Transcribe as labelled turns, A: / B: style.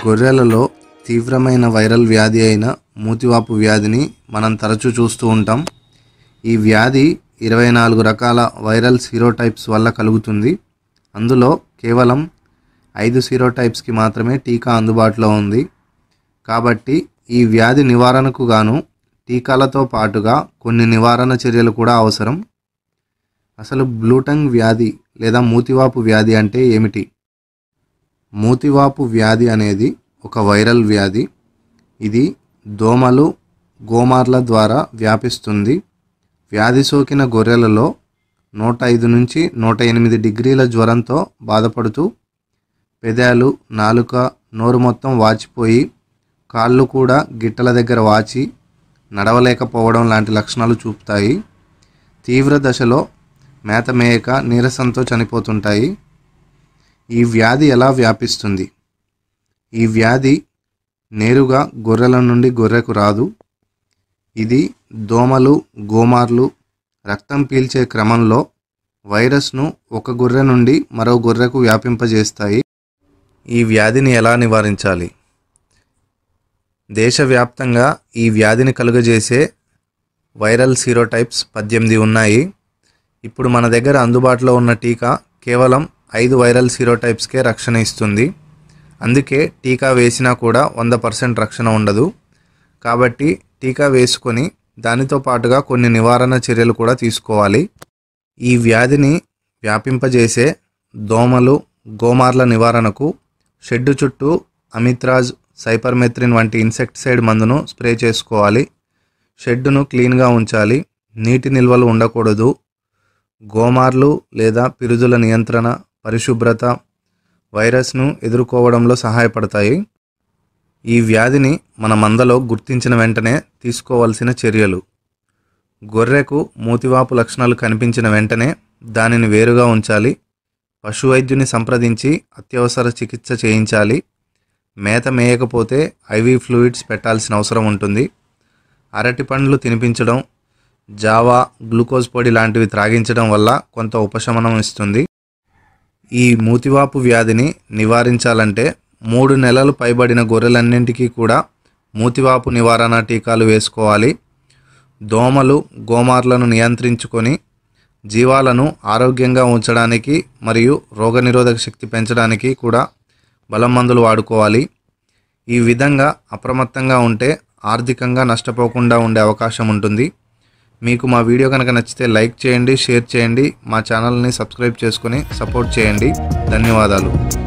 A: గొర్రెలలో తీవ్రమైన వైరల్ వ్యాధి అయిన మూతివాపు వ్యాధిని మనం తరచూ చూస్తూ ఉంటాం ఈ వ్యాధి ఇరవై నాలుగు రకాల వైరల్ సీరోటైప్స్ వల్ల కలుగుతుంది అందులో కేవలం ఐదు సీరోటైప్స్కి మాత్రమే టీకా అందుబాటులో ఉంది కాబట్టి ఈ వ్యాధి నివారణకు గాను టీకాలతో పాటుగా కొన్ని నివారణ చర్యలు కూడా అవసరం అసలు బ్లూటంగ్ వ్యాధి లేదా మూతివాపు వ్యాధి అంటే ఏమిటి మూతివాపు వ్యాధి అనేది ఒక వైరల్ వ్యాధి ఇది దోమలు గోమార్ల ద్వారా వ్యాపిస్తుంది వ్యాధి సోకిన గొర్రెలలో నూట ఐదు నుంచి నూట ఎనిమిది డిగ్రీల జ్వరంతో బాధపడుతూ పెదాలు నాలుక నోరు మొత్తం వాచిపోయి కాళ్ళు కూడా గిట్టల దగ్గర వాచి నడవలేకపోవడం లాంటి లక్షణాలు చూపుతాయి తీవ్ర దశలో మేత మేయక నీరసంతో చనిపోతుంటాయి ఈ వ్యాధి ఎలా వ్యాపిస్తుంది ఈ వ్యాధి నేరుగా గొర్రెల నుండి గొర్రెకు రాదు ఇది దోమలు గోమార్లు రక్తం పీల్చే క్రమంలో వైరస్ను ఒక గొర్రె నుండి మరో గొర్రెకు వ్యాపింపజేస్తాయి ఈ వ్యాధిని ఎలా నివారించాలి దేశవ్యాప్తంగా ఈ వ్యాధిని కలుగజేసే వైరల్ సీరోటైప్స్ పద్దెనిమిది ఉన్నాయి ఇప్పుడు మన దగ్గర అందుబాటులో ఉన్న టీకా కేవలం ఐదు వైరల్ సీరోటైప్స్కే రక్షణ ఇస్తుంది అందుకే టీకా వేసినా కూడా వంద పర్సెంట్ రక్షణ ఉండదు కాబట్టి టీకా వేసుకొని దానితో పాటుగా కొన్ని నివారణ చర్యలు కూడా తీసుకోవాలి ఈ వ్యాధిని వ్యాపింపజేసే దోమలు గోమార్ల నివారణకు షెడ్డు చుట్టూ అమిత్రాజ్ సైపర్మెత్రిన్ వంటి ఇన్సెక్టిసైడ్ మందును స్ప్రే చేసుకోవాలి షెడ్డును క్లీన్గా ఉంచాలి నీటి నిల్వలు ఉండకూడదు గోమార్లు లేదా పిరుదుల నియంత్రణ పరిశుభ్రత వైరస్ను ఎదుర్కోవడంలో సహాయపడతాయి ఈ వ్యాధిని మన మందలో గుర్తించిన వెంటనే తీసుకోవాల్సిన చర్యలు గొర్రెకు మూతివాపు లక్షణాలు కనిపించిన వెంటనే దానిని వేరుగా ఉంచాలి పశు వైద్యుని సంప్రదించి అత్యవసర చికిత్స చేయించాలి మేత మేయకపోతే ఐవీ ఫ్లూయిడ్స్ పెట్టాల్సిన అవసరం ఉంటుంది అరటి పండ్లు తినిపించడం జావా గ్లూకోజ్ పొడి లాంటివి త్రాగించడం వల్ల కొంత ఉపశమనం ఇస్తుంది ఈ మూతివాపు వ్యాధిని నివారించాలంటే మూడు నెలలు పైబడిన గొర్రెలన్నింటికీ కూడా మూతివాపు నివారణ టీకాలు వేసుకోవాలి దోమలు గోమార్లను నియంత్రించుకొని జీవాలను ఆరోగ్యంగా ఉంచడానికి మరియు రోగనిరోధక శక్తి పెంచడానికి కూడా బలం మందులు వాడుకోవాలి ఈ విధంగా అప్రమత్తంగా ఉంటే ఆర్థికంగా నష్టపోకుండా ఉండే అవకాశం ఉంటుంది మీకు మా వీడియో కనుక నచ్చితే లైక్ చేయండి షేర్ చేయండి మా ఛానల్ని సబ్స్క్రైబ్ చేసుకొని సపోర్ట్ చేయండి ధన్యవాదాలు